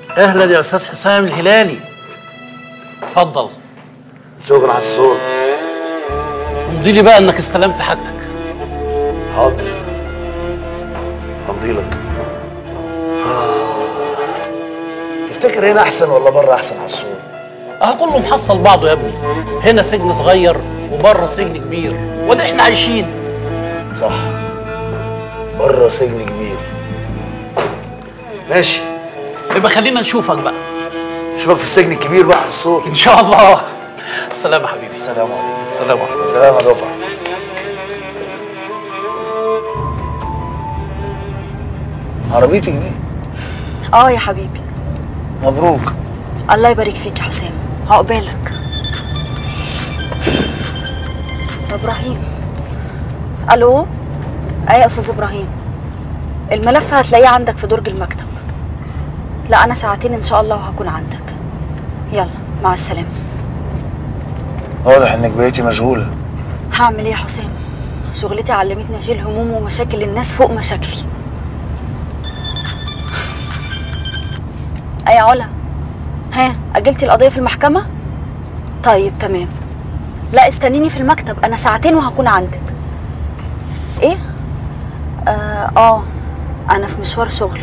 اهلا يا استاذ حسام الهلالي اتفضل شكرا على الصوت امضي لي بقى انك استلمت حاجتك حاضر همضي لك تفتكر هنا احسن ولا بره احسن على الصوت اه كله محصل بعضه يا ابني هنا سجن صغير وبره سجن كبير وده احنا عايشين صح بره سجن كبير ماشي يبقى خلينا نشوفك بقى اشوفك في السجن الكبير بقى على الصوت ان شاء الله السلام يا حبيبي السلام عليكم السلام عليكم السلام يا دفعه عربيتك دي اه يا حبيبي مبروك الله يبارك فيك يا حسام عقبالك ده ابراهيم الو ايه يا استاذ ابراهيم الملف هتلاقيه عندك في درج المكتب لا انا ساعتين ان شاء الله وهكون عندك يلا مع السلامه واضح انك بقيتي مشغوله هعمل ايه يا حسام شغلتي علمتني اشيل هموم ومشاكل الناس فوق مشاكلي اي علا ها اجلتي القضيه في المحكمه طيب تمام لا استنيني في المكتب انا ساعتين وهكون عندك ايه اه, آه انا في مشوار شغل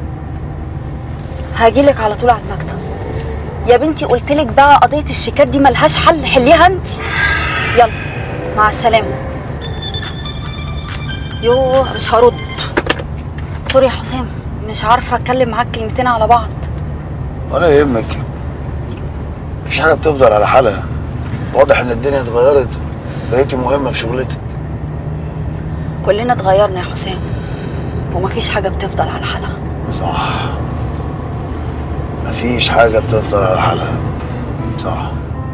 هاجيلك على طول على المكتب يا بنتي قلتلك بقى قضيه الشيكات دي ملهاش حل حليها انت يلا مع السلامه يوه مش هرد سوري يا حسام مش عارفه اتكلم معاك كلمتين على بعض ولا يهمك مفيش حاجه بتفضل على حالها واضح ان الدنيا اتغيرت بقيتي مهمه في شغلتك كلنا اتغيرنا يا حسام ومفيش حاجه بتفضل على حالها صح مفيش حاجه بتفضل على حالها صح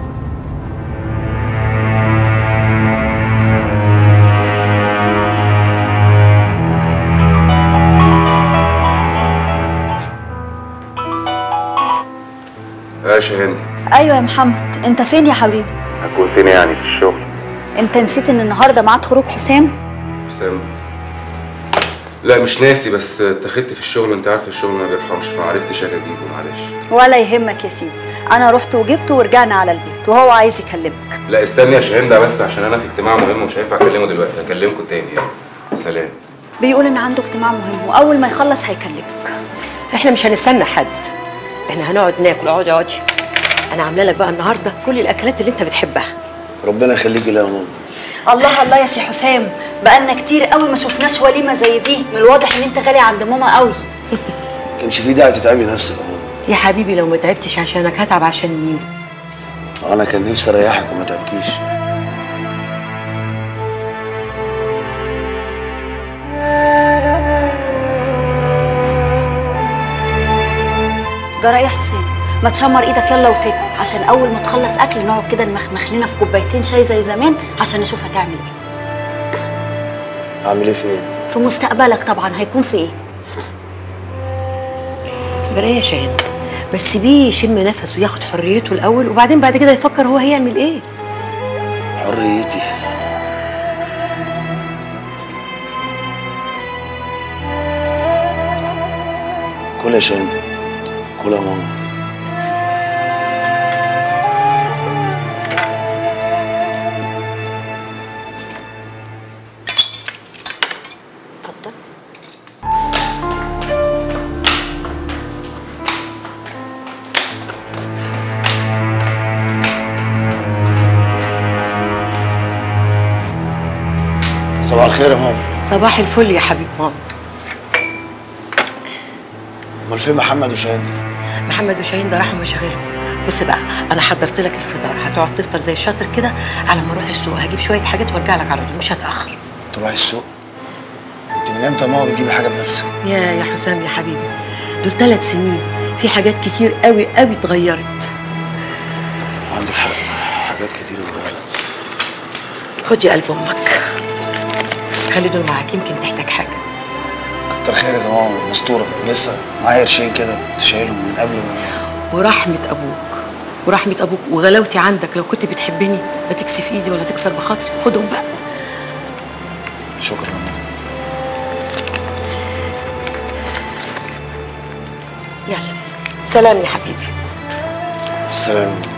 يا شاهين ايوه يا محمد انت فين يا حبيبي هكون فين يعني في الشغل انت نسيت ان النهارده ميعاد خروج حسام حسام لا مش ناسي بس اتخذت في الشغل وانت عارف الشغل ما بيرحمش فما عرفتش اجي اجيبه معلش ولا يهمك يا سيدي انا رحت وجبته ورجعنا على البيت وهو عايز يكلمك لا استني يا شاهين ده بس عشان انا في اجتماع مهم ومش هينفع اكلمه دلوقتي هكلمكم تاني يلا سلام بيقول ان عنده اجتماع مهم واول ما يخلص هيكلمك احنا مش هنستنى حد احنا هنقعد ناكل اقعدي اقعدي انا عامله لك بقى النهارده كل الاكلات اللي انت بتحبها ربنا يخليكي ليا يا ماما الله الله يا سي حسام بقالنا كتير قوي ما شفناش وليمه زي دي من الواضح ان انت غالي عند ماما قوي كانش في داعي تتعبي نفسك يا ماما يا حبيبي لو ما تعبتش عشانك هتعب عشان مين انا كان نفسي اريحك وما تعبكيش جرى ايه يا حسام ما تشمر ايدك يلا وتاكل عشان اول ما تخلص اكل نقعد كده نمخمخ لنا في كوبايتين شاي زي زمان عشان نشوف هتعمل ايه اعمل ايه في ايه في مستقبلك طبعا هيكون في ايه جرى يا شاهين ما تسيبيه يشم نفسه وياخد حريته الاول وبعدين بعد كده يفكر هو هيعمل ايه حريتي كل يا شاهين كل يا ماما اتفضل صباح الخير يا ماما صباح الفل يا حبيب ماما امال فين محمد وشاهين محمد وشاهين ده راحوا مشاغلهم بص بقى انا حضرت لك الفطار هتقعد تفطر زي الشاطر كده على ما اروح السوق هجيب شويه حاجات وارجع لك على طول مش هتاخر تروحي السوق انت من امتى يا ماما بتجيبي حاجه بنفسك يا يا حسام يا حبيبي دول ثلاث سنين في حاجات كتير قوي قوي اتغيرت عندك حق حاجات كتير اتغيرت خد يا قلب امك خلي دول معاك يمكن تحتاج حاجه كتر خيرك يا ماما مستوره لسه معايا قرشين كده كنت شايلهم من قبل ما ورحمه ابوك ورحمه ابوك وغلاوتي عندك لو كنت بتحبني ما تكسف ايدي ولا تكسر بخاطري خدهم بقى شكرا يا ماما يلا سلام يا حبيبي السلام